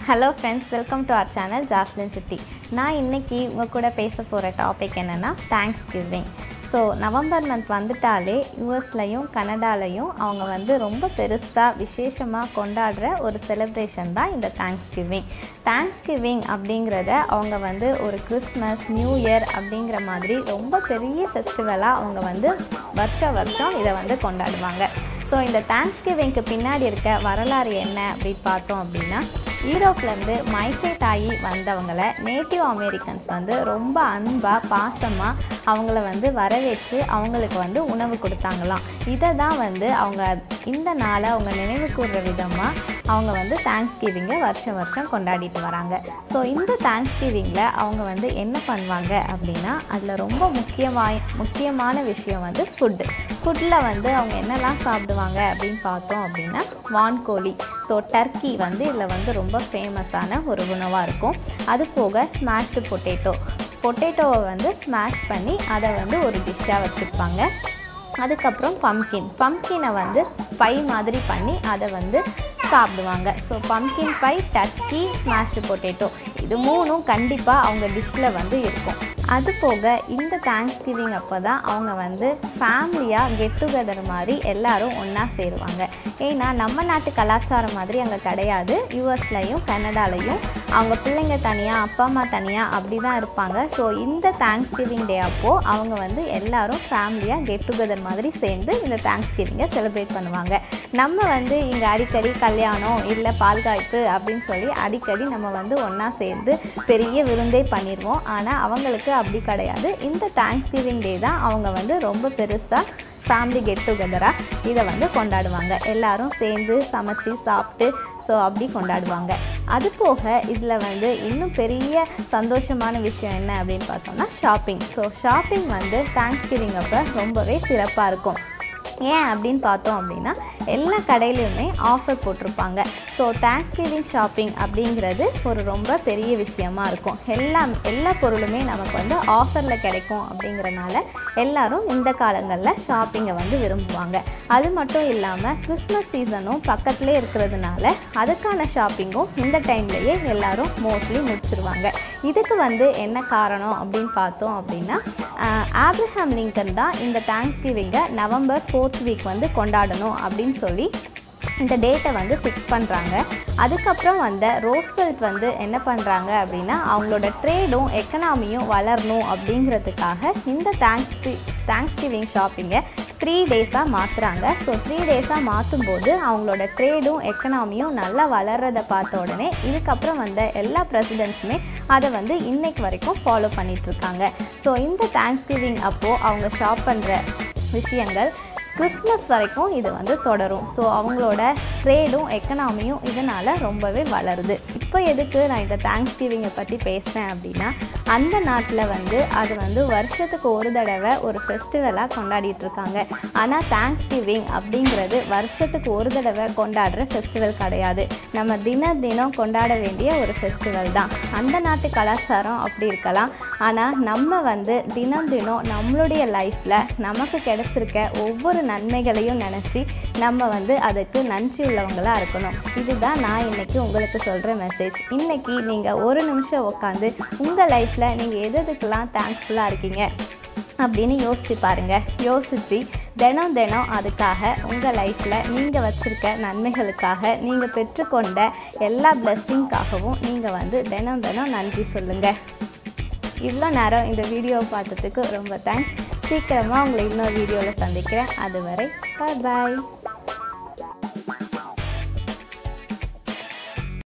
hello friends welcome to our channel Jaslin City நான் இன்னைக்கு உங்கள் கூட பேச போகிற டாபிக் என்னென்னா thanksgiving so November month வந்துட்டாலே யூஎஸ்லையும் கனடாலையும் அவங்க வந்து ரொம்ப பெருசாக விசேஷமாக கொண்டாடுற ஒரு செலிப்ரேஷன் தான் இந்த தேங்க்ஸ் கிவிங் தேங்க்ஸ் கிவிங் அப்படிங்கிறத அவங்க வந்து ஒரு கிறிஸ்மஸ் நியூ இயர் அப்படிங்கிற மாதிரி ரொம்ப பெரிய ஃபெஸ்டிவலாக அவங்க வந்து வருஷ வருஷம் இதை வந்து கொண்டாடுவாங்க ஸோ இந்த தேங்க்ஸ் கிவிங்க்கு பின்னாடி இருக்க வரலாறு என்ன அப்படின்னு பார்த்தோம் அப்படின்னா யூரோப்லேருந்து மைக்ரேட் ஆகி வந்தவங்களை நேட்டிவ் அமெரிக்கன்ஸ் வந்து ரொம்ப அன்பாக பாசமாக அவங்கள வந்து வரவேற்று அவங்களுக்கு வந்து உணவு கொடுத்தாங்களாம் இதை தான் வந்து அவங்க இந்த நாளை அவங்க நினைவு கூறுற விதமாக அவங்க வந்து தேங்க்ஸ் கிவிங்கை வருஷம் வருஷம் கொண்டாடிட்டு வராங்க ஸோ இந்த தேங்க்ஸ் கிவிங்கில் அவங்க வந்து என்ன பண்ணுவாங்க அப்படின்னா அதில் ரொம்ப முக்கியமாக முக்கியமான விஷயம் வந்து ஃபுட்டு ஃபுட்டில் வந்து அவங்க என்னெல்லாம் சாப்பிடுவாங்க அப்படின்னு பார்த்தோம் அப்படின்னா வான்கோழி ஸோ டர்க்கி வந்து இதில் வந்து ரொம்ப ஃபேமஸான ஒரு உணவாக இருக்கும் அது போக ஸ்மாஷ்டு பொட்டேட்டோ பொட்டேட்டோவை வந்து ஸ்மாஷ் பண்ணி அதை வந்து ஒரு டிஷ்ஷாக வச்சுருப்பாங்க அதுக்கப்புறம் பம்கின் பம்கினை வந்து பை மாதிரி பண்ணி அதை வந்து சாப்பிடுவாங்க so pumpkin pie turkey smashed potato இது மூணும் கண்டிப்பாக அவங்க டிஷ்ஷில் வந்து இருக்கும் அது போக இந்த தேங்க்ஸ் கிவிங் அப்போ தான் அவங்க வந்து ஃபேமிலியாக கெட் டுகெதர் மாதிரி எல்லாரும் ஒன்றா சேருவாங்க ஏன்னா நம்ம நாட்டு கலாச்சாரம் மாதிரி அங்கே கிடையாது யூஎஸ்லையும் கனடாலையும் அவங்க பிள்ளைங்க தனியாக அப்பா அம்மா தனியாக அப்படி தான் இருப்பாங்க ஸோ இந்த தேங்க்ஸ் கிவிங் டே அப்போது அவங்க வந்து எல்லாரும் ஃபேமிலியாக கெட் டுகெதர் மாதிரி சேர்ந்து இந்த தேங்க்ஸ் கிவிங்கை செலிப்ரேட் பண்ணுவாங்க நம்ம வந்து இங்கே அடிக்கடி கல்யாணம் இல்லை பால் காய்ப்பு அப்படின்னு சொல்லி அடிக்கடி நம்ம வந்து ஒன்றா சேர்ந்து பெரிய விருந்தே பண்ணிடுவோம் ஆனால் அவங்களுக்கு அப்படி கிடையாது இந்த தேங்க்ஸ் கிவிங் டே தான் அவங்க வந்து ரொம்ப பெருசாக ஃபேமிலி கெட் டுகெதராக இதை வந்து கொண்டாடுவாங்க எல்லாரும் சேர்ந்து சமைச்சு சாப்பிட்டு ஸோ அப்படி கொண்டாடுவாங்க அது போக இதில் வந்து இன்னும் பெரிய சந்தோஷமான விஷயம் என்ன அப்படின்னு பார்த்தோம்னா ஷாப்பிங் ஸோ ஷாப்பிங் வந்து தேங்க்ஸ் கிவிங் அப்போ ரொம்பவே சிறப்பாக இருக்கும் ஏன் அப்படின்னு பார்த்தோம் அப்படின்னா எல்லா கடையிலையுமே ஆஃபர் போட்டிருப்பாங்க ஸோ தேங்க்ஸ் கிவிங் ஷாப்பிங் அப்படிங்கிறது ஒரு ரொம்ப பெரிய விஷயமா இருக்கும் எல்லா எல்லா பொருளுமே நமக்கு வந்து ஆஃபரில் கிடைக்கும் அப்படிங்கிறனால எல்லாரும் இந்த காலங்களில் ஷாப்பிங்கை வந்து விரும்புவாங்க அது மட்டும் இல்லாமல் கிறிஸ்மஸ் சீசனும் பக்கத்துலேயே இருக்கிறதுனால அதுக்கான ஷாப்பிங்கும் இந்த டைம்லேயே எல்லாரும் மோஸ்ட்லி முடிச்சிருவாங்க இதுக்கு வந்து என்ன காரணம் அப்படின்னு பார்த்தோம் அப்படின்னா ஆப்ரஹாம் லிங்கன் தான் இந்த தேங்க்ஸ் கிவிங்கை நவம்பர் ஃபோர்த் வீக் வந்து கொண்டாடணும் அப்படின்னு சொல்லி இந்த டேட்டை வந்து ஃபிக்ஸ் பண்ணுறாங்க அதுக்கப்புறம் வந்த ரோஸ்வெல்ட் வந்து என்ன பண்ணுறாங்க அப்படின்னா அவங்களோட ட்ரேடும் எக்கனாமியும் வளரணும் அப்படிங்கிறதுக்காக இந்த தேங்க்ஸ் தேங்க்ஸ் கிவிங் ஷாப்பிங்கை த்ரீ டேஸாக மாற்றுறாங்க ஸோ த்ரீ டேஸாக மாற்றும் போது அவங்களோட ட்ரேடும் எக்கனாமியும் நல்லா வளர்றதை பார்த்த உடனே இதுக்கப்புறம் வந்த எல்லா பிரசிடென்ட்ஸுமே அதை வந்து இன்னைக்கு வரைக்கும் ஃபாலோ பண்ணிகிட்ருக்காங்க ஸோ இந்த தேங்க்ஸ் கிவிங் அப்போது அவங்க ஷாப் பண்ணுற விஷயங்கள் கிறிஸ்மஸ் வரைக்கும் இது வந்து தொடரும் ஸோ அவங்களோட ட்ரேடும் எக்கனாமியும் இதனால் ரொம்பவே வளருது இப்போ எதுக்கு நான் இந்த தேங்க்ஸ் கிவிங்கை பற்றி பேசுகிறேன் அப்படின்னா அந்த நாட்டில் வந்து அது வந்து வருஷத்துக்கு ஒரு தடவை ஒரு ஃபெஸ்டிவலாக கொண்டாடிட்டு இருக்காங்க ஆனால் தேங்க்ஸ் கிவிங் அப்படிங்கிறது வருஷத்துக்கு ஒரு தடவை கொண்டாடுற ஃபெஸ்டிவல் கிடையாது நம்ம தின தினம் கொண்டாட வேண்டிய ஒரு ஃபெஸ்டிவல் தான் அந்த நாட்டு கலாச்சாரம் அப்படி இருக்கலாம் ஆனால் நம்ம வந்து தினம் தினம் நம்மளுடைய லைஃப்பில் நமக்கு கிடைச்சிருக்க ஒவ்வொரு நன்மைகளையும் நினச்சி நம்ம வந்து அதுக்கு நன்றி உள்ளவங்களாக இருக்கணும் இதுதான் நான் இன்னைக்கு உங்களுக்கு சொல்கிற மெசேஜ் இன்னைக்கு நீங்கள் ஒரு நிமிஷம் உட்காந்து உங்கள் லைஃப்பில் நீங்கள் எது எதுக்கெல்லாம் தேங்க்ஃபுல்லாக இருக்கீங்க அப்படின்னு யோசிச்சு பாருங்கள் யோசித்து தினம் தினம் அதுக்காக உங்கள் லைஃப்பில் நீங்கள் வச்சுருக்க நன்மைகளுக்காக நீங்கள் பெற்றுக்கொண்ட எல்லா பிளெஸ்ஸிங்காகவும் நீங்கள் வந்து தினம் தினம் நன்றி சொல்லுங்கள் இவ்வளோ நேரம் இந்த வீடியோவை பார்த்ததுக்கு ரொம்ப தேங்க்ஸ் சீக்கிரமாக உங்களை இன்னொரு வீடியோவில் சந்திக்கிறேன் அதுவரை பாய் பாய்